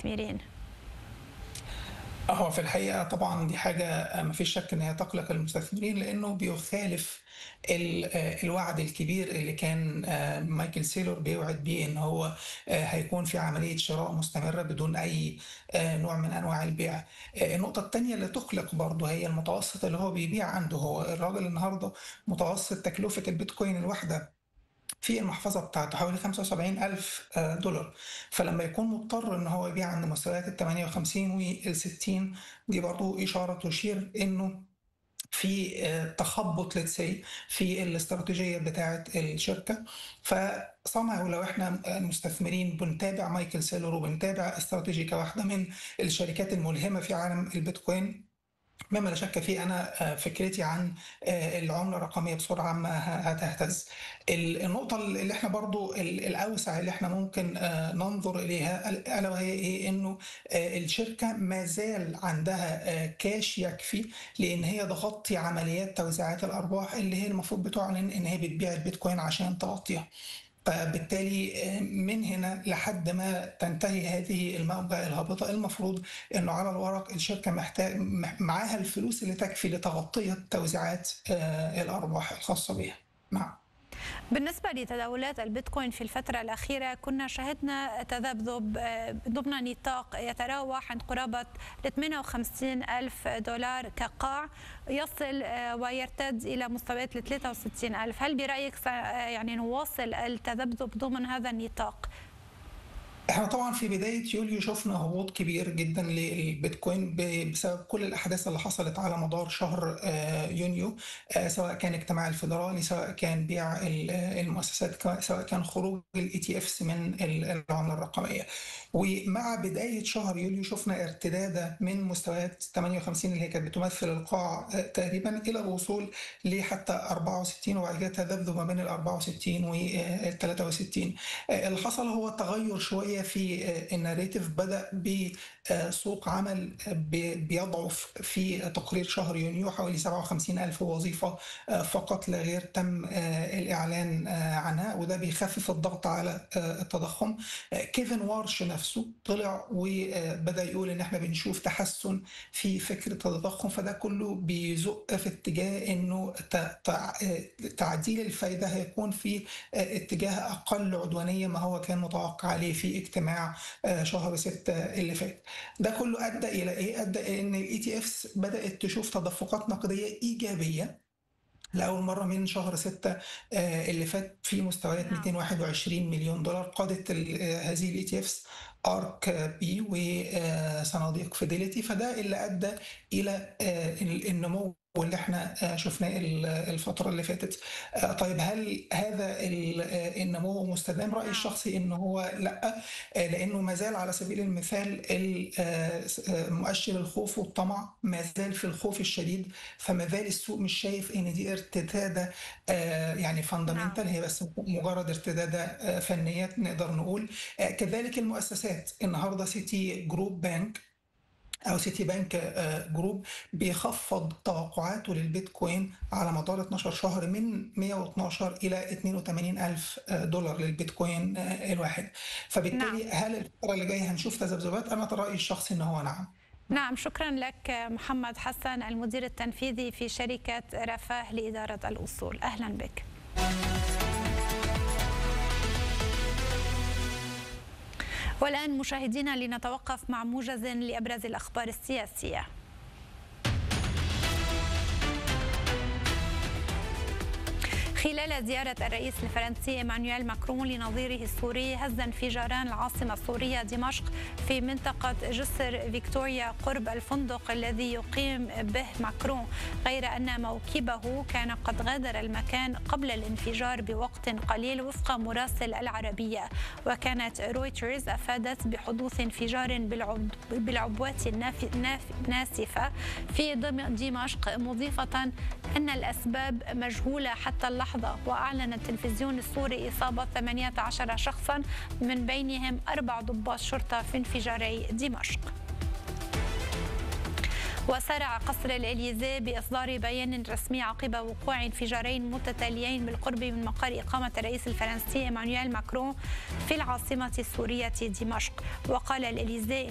المستثمرين؟ هو في الحقيقة طبعا دي حاجة ما فيش شك إن هي تقلق المستثمرين لأنه بيخالف ال- آه، الوعد الكبير اللي كان آه، مايكل سيلور بيوعد بيه إن هو آه، هيكون في عملية شراء مستمرة بدون أي آه، نوع من أنواع البيع. آه، النقطة التانية اللي تقلق برضه هي المتوسط اللي هو بيبيع عنده هو الراجل النهاردة متوسط تكلفة البيتكوين الواحدة في المحفظة بتاعته حوالي 75 ألف آه، دولار فلما يكون مضطر إن هو يبيع عند مستويات ال 58 وال 60 دي برضو إشارة تشير إنه في آه، تخبط لتسي في الاستراتيجية بتاعة الشركة فصنعوا لو احنا مستثمرين بنتابع مايكل سيلور وبنتابع استراتيجيكا واحدة من الشركات الملهمة في عالم البيتكوين مما لا شك فيه انا آه، فكرتي عن آه، العمله الرقميه بصوره عامه ه- هتهتز. ال- النقطه اللي احنا برضو ال- الاوسع اللي احنا ممكن آه، ننظر اليها ال- الا وهي ايه انه آه، الشركه ما زال عندها آه، كاش يكفي لان هي تغطي عمليات توزيعات الارباح اللي هي المفروض بتعلن ان هي بتبيع البيتكوين عشان تغطيها. فبالتالي آه، من هنا لحد ما تنتهي هذه الموجة الهابطة المفروض انه على الورق الشركة محتاج مح- معاها الفلوس اللي تكفي لتغطية توزيعات آه، الأرباح الخاصة بها. نعم. بالنسبة لتداولات البيتكوين في الفترة الأخيرة كنا شهدنا تذبذب آه، ضمن نطاق يتراوح عند قرابة 58 ألف دولار كقاع يصل آه، ويرتد إلى مستويات ال 63 ألف هل برأيك س- آه، يعني نواصل التذبذب ضمن هذا النطاق؟ احنا طبعا في بداية يوليو شفنا هبوط كبير جدا للبيتكوين ب- بسبب كل الأحداث اللي حصلت على مدار شهر آه، يونيو آه، سواء كان اجتماع الفيدرالي سواء كان بيع ال- المؤسسات ك- سواء كان خروج الاي تي افس من ال- العملة الرقمية ومع بداية شهر يوليو شفنا ارتدادة من مستويات 58 اللي هي كانت بتمثل القاع آه، تقريبا إلى الوصول لحتى 64 وبعد كده تذبذب ما بين ال 64 وال 63 آه، اللي حصل هو تغير شوية في آه، الناريتيف بدأ بسوق عمل آه، بي- بيضعف في تقرير شهر يونيو حوالي 57 ألف وظيفة آه، فقط لا غير تم آه، الإعلان آه، عنها وده بيخفف الضغط على آه، التضخم آه، كيفن وارش نفسه طلع وبدأ يقول إن إحنا بنشوف تحسن في فكرة التضخم فده كله بيزق في اتجاه إنه ت- تع- آه، تعديل الفايدة هيكون في آه، اتجاه أقل عدوانية ما هو كان متوقع عليه في اجتماع آه، شهر ستة اللي فات ده كله أدى إلى إيه؟ أدى إلى إن الاي تي افس بدأت تشوف تدفقات نقدية إيجابية لأول مرة من شهر ستة آه، اللي فات في مستويات نعم 221 مليون دولار قادت ال- آه، هذه الاي تي افس ارك بي وصناديق فيديليتي فده اللي ادى الى آه، ال- النمو واللي احنا آه، شفناه ال- الفترة اللي فاتت آه، طيب هل هذا ال- آه، النمو مستدام؟ رأيي نعم الشخصي انه هو لا آه، لانه ما زال على سبيل المثال ال- آه، آه، مؤشر الخوف والطمع ما زال في الخوف الشديد فما زال السوق مش شايف ان دي ارتدادة آه، يعني نعم فاندامنتال هي بس مجرد ارتدادة آه، فنية نقدر نقول آه، كذلك المؤسسات النهارده سيتي جروب بانك او سيتي بانك آه، جروب بيخفض توقعاته للبيتكوين على مدار 12 شهر من 112 الى 82 الف آه، دولار للبيتكوين آه، الواحد نعم فبالتالي هل الفتره اللي جايه هنشوف تذبذبات انا رايي الشخصي ان هو نعم نعم شكرا لك محمد حسن المدير التنفيذي في شركة رفاه لإدارة الأصول أهلا بك والآن مشاهدينا لنتوقف مع موجز لأبرز الأخبار السياسية خلال زيارة الرئيس الفرنسي إيمانويل ماكرون لنظيره السوري هز انفجاران العاصمة السورية دمشق في منطقة جسر فيكتوريا قرب الفندق الذي يقيم به ماكرون غير أن موكبه كان قد غادر المكان قبل الانفجار بوقت قليل وفق مراسل العربية وكانت رويترز أفادت بحدوث انفجار بالعب- بالعبوات الناف- ناف- ناسفة في ضم- دمشق مضيفة أن الأسباب مجهولة حتى اللحظة وأعلن التلفزيون السوري إصابة 18 شخصا من بينهم أربع ضباط شرطة في انفجاري دمشق وسارع قصر الإليزي بإصدار بيان رسمي عقب وقوع انفجارين متتاليين بالقرب من مقر إقامة الرئيس الفرنسي إيمانويل ماكرون في العاصمة السورية دمشق وقال الإليزي